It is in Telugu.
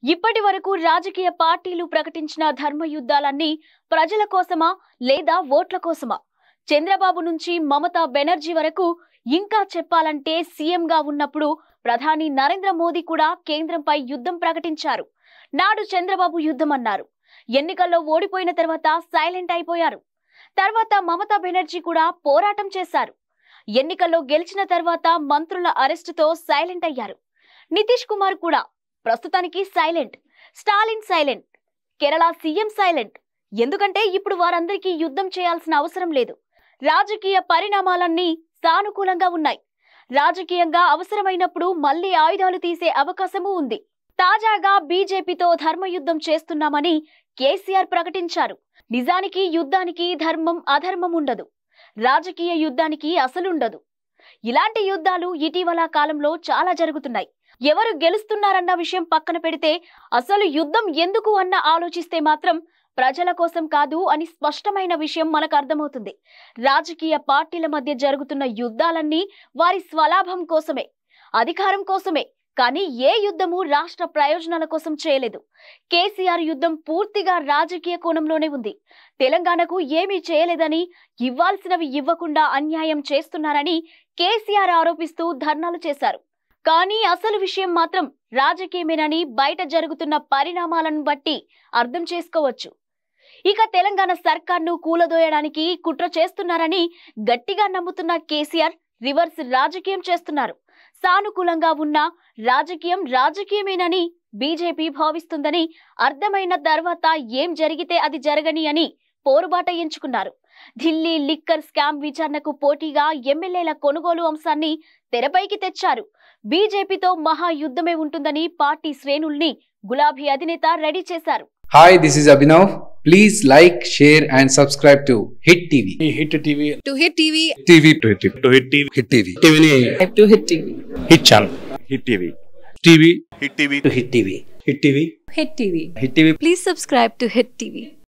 ఇప్పటి వరకు రాజకీయ పార్టీలు ప్రకటించిన ధర్మ యుద్ధాలన్నీ ప్రజల కోసమా లేదా ఓట్ల కోసమా చంద్రబాబు నుంచి మమతా బెనర్జీ వరకు ఇంకా చెప్పాలంటే సీఎంగా ఉన్నప్పుడు ప్రధాని నరేంద్ర మోదీ కూడా కేంద్రంపై యుద్ధం ప్రకటించారు నాడు చంద్రబాబు యుద్ధం అన్నారు ఎన్నికల్లో ఓడిపోయిన తర్వాత సైలెంట్ అయిపోయారు తర్వాత మమతా బెనర్జీ కూడా పోరాటం చేశారు ఎన్నికల్లో గెలిచిన తర్వాత మంత్రుల అరెస్టుతో సైలెంట్ అయ్యారు నితీష్ కుమార్ కూడా ప్రస్తుతానికి silent Stalin silent Kerala CM silent ఎందుకంటే ఇప్పుడు వారందరికీ యుద్ధం చేయాల్సిన అవసరం లేదు రాజకీయ పరిణామాలన్నీ సానుకూలంగా ఉన్నాయి రాజకీయంగా అవసరమైనప్పుడు మళ్లీ ఆయుధాలు తీసే అవకాశమూ ఉంది తాజాగా బీజేపీతో ధర్మయుద్ధం చేస్తున్నామని కేసీఆర్ ప్రకటించారు నిజానికి యుద్ధానికి ధర్మం అధర్మం ఉండదు రాజకీయ యుద్ధానికి అసలుండదు ఇలాంటి యుద్ధాలు ఇటీవల కాలంలో చాలా జరుగుతున్నాయి ఎవరు గెలుస్తున్నారన్న విషయం పక్కన పెడితే అసలు యుద్ధం ఎందుకు అన్న ఆలోచిస్తే మాత్రం ప్రజల కోసం కాదు అని స్పష్టమైన విషయం మనకు అర్థమవుతుంది రాజకీయ పార్టీల మధ్య జరుగుతున్న యుద్ధాలన్నీ వారి స్వలాభం కోసమే అధికారం కోసమే కానీ ఏ యుద్ధము రాష్ట్ర ప్రయోజనాల కోసం చేయలేదు కేసీఆర్ యుద్ధం పూర్తిగా రాజకీయ కోణంలోనే ఉంది తెలంగాణకు ఏమీ చేయలేదని ఇవ్వాల్సినవి ఇవ్వకుండా అన్యాయం చేస్తున్నారని కేసీఆర్ ఆరోపిస్తూ ధర్నాలు చేశారు కానీ అసలు విషయం మాత్రం రాజకీయమేనని బయట జరుగుతున్న పరిణామాలను బట్టి అర్థం చేసుకోవచ్చు ఇక తెలంగాణ సర్కార్ను కూలదోయడానికి కుట్ర చేస్తున్నారని గట్టిగా నమ్ముతున్న కేసీఆర్ రివర్స్ రాజకీయం చేస్తున్నారు సానుకూలంగా ఉన్న రాజకీయం రాజకీయమేనని బీజేపీ భావిస్తుందని అర్థమైన తర్వాత ఏం జరిగితే అది జరగని అని పోరుబాట ఎంచుకున్నారు ఢిల్లీ లిక్కర్ స్కామ్ విచారణకు పోటీగా ఎమ్మెల్యేల కొనుగోలు అంశాన్ని తెరపైకి తెచ్చారు బీజేపీతో మహాయుద్ధమే ఉంటుందని పార్టీ శ్రేణుల్ని గులాబీ అధినేత రెడీ చేశారు Hi, this is Abhinav. Please like, share, and subscribe to Hit TV. Hit TV to hit TV TV to hit to hit TV Hit TV. టీవీని to hit TV hit channel hit TV TV hit TV to hit TV hit TV hit TV hit TV please subscribe to hit TV